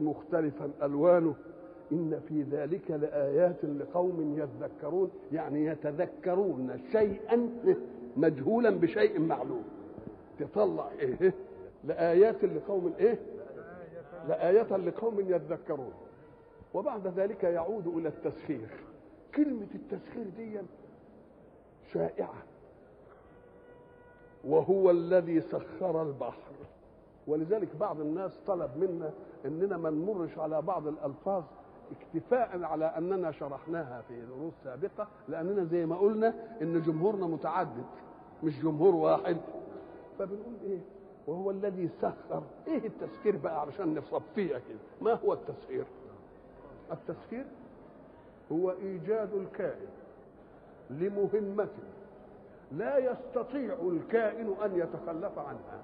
مختلفا الوانه ان في ذلك لايات لقوم يذكرون يعني يتذكرون شيئا مجهولا بشيء معلوم تطلع ايه لايات لقوم ايه لآية لقوم يذكرون وبعد ذلك يعود إلى التسخير كلمة التسخير دي شائعة وهو الذي سخر البحر ولذلك بعض الناس طلب منا اننا ما نمرش على بعض الالفاظ اكتفاء على اننا شرحناها في دروس سابقه لاننا زي ما قلنا ان جمهورنا متعدد مش جمهور واحد فبنقول ايه وهو الذي سخر ايه التسخير بقى علشان نصفيها كده ما هو التسخير التسخير هو ايجاد الكائن لمهمة لا يستطيع الكائن ان يتخلف عنها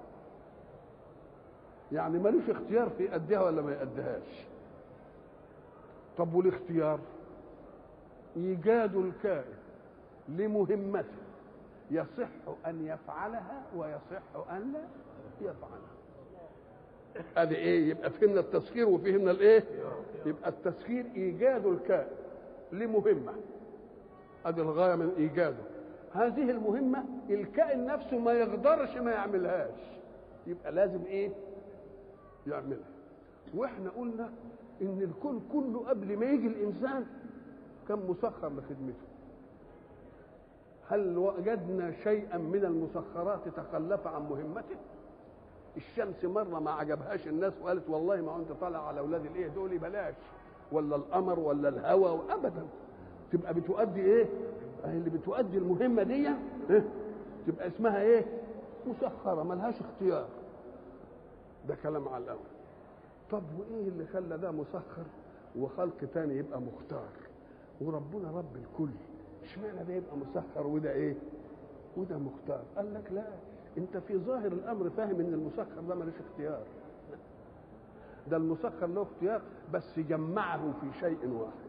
يعني ملوش اختيار في يأديها ولا ما يأديهاش طب والاختيار ايجاد الكائن لمهمة يصح ان يفعلها ويصح ان لا يفعلها ادي ايه يبقى فهمنا التسخير وفهمنا الايه يبقى التسخير ايجاد الكائن لمهمه ادي الغايه من ايجاده هذه المهمه الكائن نفسه ما يقدرش ما يعملهاش يبقى لازم ايه يعملها واحنا قلنا ان الكون كله قبل ما يجي الانسان كان مسخر لخدمته هل وجدنا شيئا من المسخرات تخلف عن مهمته الشمس مره ما عجبهاش الناس وقالت والله ما انت طالع على اولاد الايه دول بلاش ولا القمر ولا الهواء ابدا تبقى بتؤدي ايه اهي اللي بتؤدي المهمه دي إيه؟ تبقى اسمها ايه مسخره ملهاش اختيار ده كلام على الاول طب وايه اللي خلى ده مسخر وخلق تاني يبقى مختار وربنا رب الكل اشمعنى ده يبقى مسخر وده ايه وده مختار قال لك لا انت في ظاهر الامر فاهم ان المسخر ده ملوش اختيار ده المسخر له اختيار بس جمعه في شيء واحد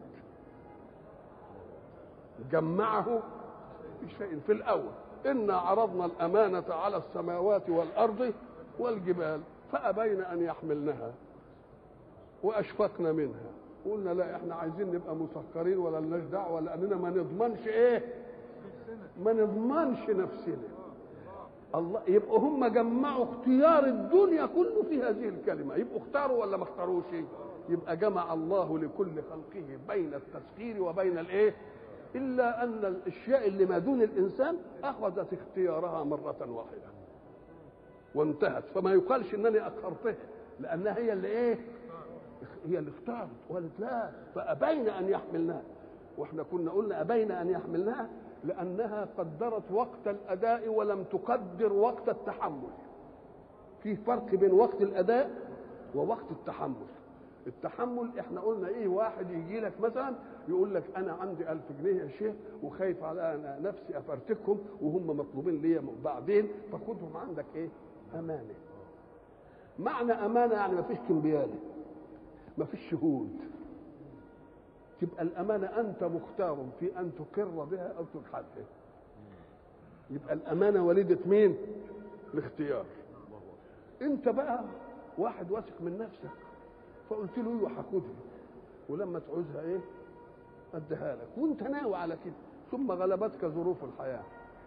جمعه في شيء في الاول انا عرضنا الامانه على السماوات والارض والجبال فابين ان يحملنها واشفقنا منها قلنا لا احنا عايزين نبقى مسخرين ولا لناش دعوه لاننا ما نضمنش ايه ما نضمنش نفسنا الله يبقوا هم جمعوا اختيار الدنيا كله في هذه الكلمه يبقوا اختاروا ولا ما اختاروش يبقى جمع الله لكل خلقه بين التسخير وبين الايه الا ان الاشياء اللي ما دون الانسان اخذت اختيارها مره واحده وانتهت فما يقالش انني اخرتها لانها هي اللي ايه هي اللي اختارت وقالت لا فابين ان يحملناها واحنا كنا قلنا ابين ان يحملناها لانها قدرت وقت الاداء ولم تقدر وقت التحمل في فرق بين وقت الاداء ووقت التحمل التحمل احنا قلنا ايه واحد يجي لك مثلا يقول لك انا عندي ألف جنيه يا شيخ وخايف على أنا نفسي افرتكهم وهم مطلوبين ليا بعدين فخدهم عندك ايه امانه معنى امانه يعني ما فيش كمبياله ما فيش شهود تبقى الامانه انت مختار في ان تقر بها او تجحدها يبقى الامانه وليده مين الاختيار انت بقى واحد واثق من نفسك فقلت له ايوه هاخدها ولما تعوزها ايه اديها لك وانت ناوي على كده ثم غلبتك ظروف الحياه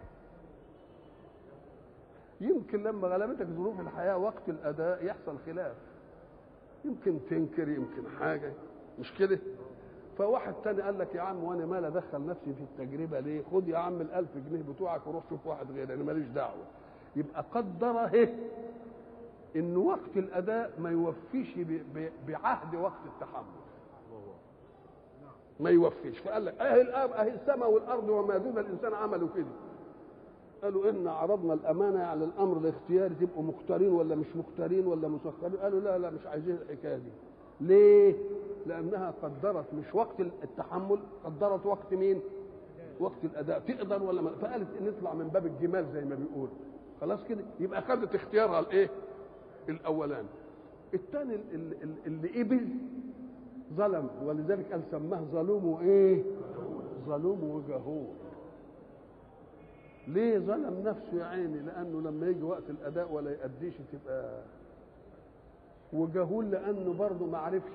يمكن لما غلبتك ظروف الحياه وقت الاداء يحصل خلاف يمكن تنكر يمكن حاجه مش كده فواحد تاني قال لك يا عم وانا مال ادخل نفسي في التجربه ليه خد يا عم الألف جنيه بتوعك وروح شوف واحد غيري انا ماليش دعوه يبقى قدر اهي ان وقت الاداء ما يوفيش بعهد وقت التحمل ما يوفيش فقال لك اهي الاب اهي السماء والارض وما دون الانسان عملوا كده قالوا ان عرضنا الامانه على الامر الاختياري تبقوا مختارين ولا مش مختارين ولا مسخرين قالوا لا لا مش عايزين الحكايه دي ليه لانها قدرت مش وقت التحمل قدرت وقت مين وقت الاداء تقدر ولا ما فقالت نطلع من باب الجمال زي ما بيقول خلاص كده يبقى خدت اختيارها الايه الاولاني الثاني اللي, اللي قبل ظلم ولذلك قال سماه ظلوم وايه ظلوم وجهول ليه ظلم نفسه يا عيني لانه لما يجي وقت الاداء ولا يأديش تبقى وجهول لانه برضه ما عرفش